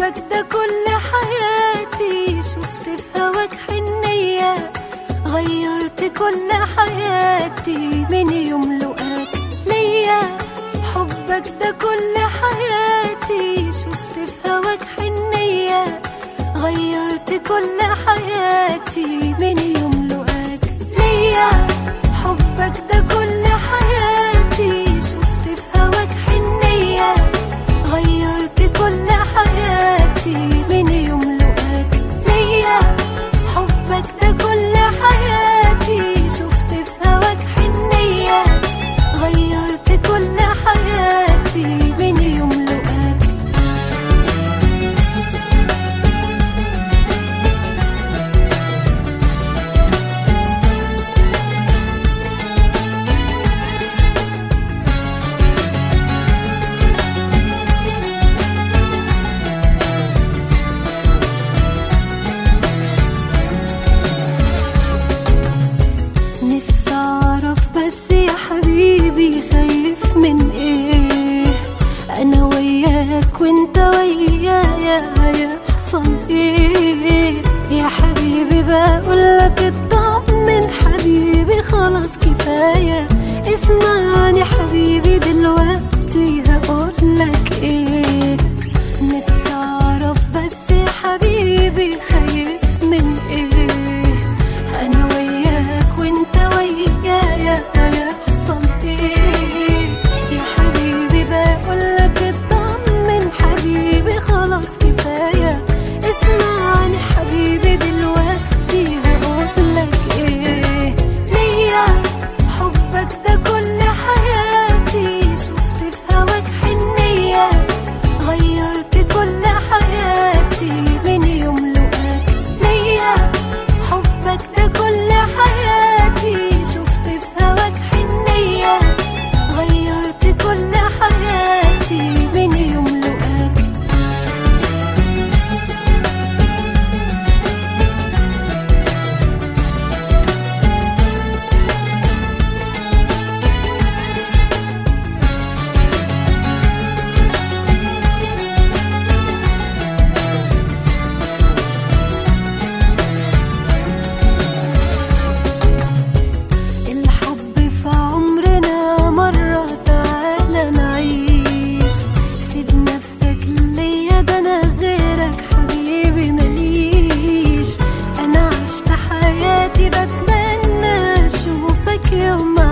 حبك ده كل حياتي شفت في هواك حنية غيرت كل حياتي من يوم لقاك ليا حبك ده كل حياتي شفت في هواك حنية غيرت كل حياتي من يوم لقاك ليا حبك ده كل حياتي شفت في هواك حنية غيرت كل حياتي من يوم لقاك ليا حبك ده كل حياتي شفت في هواك حنية غيرت كل حياتي من يوم لقاك نفسي اعرف بس يا حبيبي خايف من ايه انا وياك وانت ويايا هيحصل ايه يا حبيبي بقولك اطمن حبيبي خلاص كفايه اسمعني حبيبي دلوقتي هقولك ايه نفسي اعرف بس يا حبيبي خايف من ايه انا وياك وانت ويايا هيحصل ايه يا حبيبي بقولك اطمن حبيبي خلاص كفايه اسمعني حبيبي دلوقتي هقولك ايه ليا حبك ده كل حياتي شفت في هواك حنيه غيرت كل حياتي من يوم لقاك ليا حبك ده كل حياتي شفت في هواك حنية غيرت كل حياتي من يوم لقاك الحب في عمرنا مرة تعالى نعيش سيب نفسك ليا ده انا غيرك حبيبي مليش انا عشت حياتي بتمنى اشوفك يوم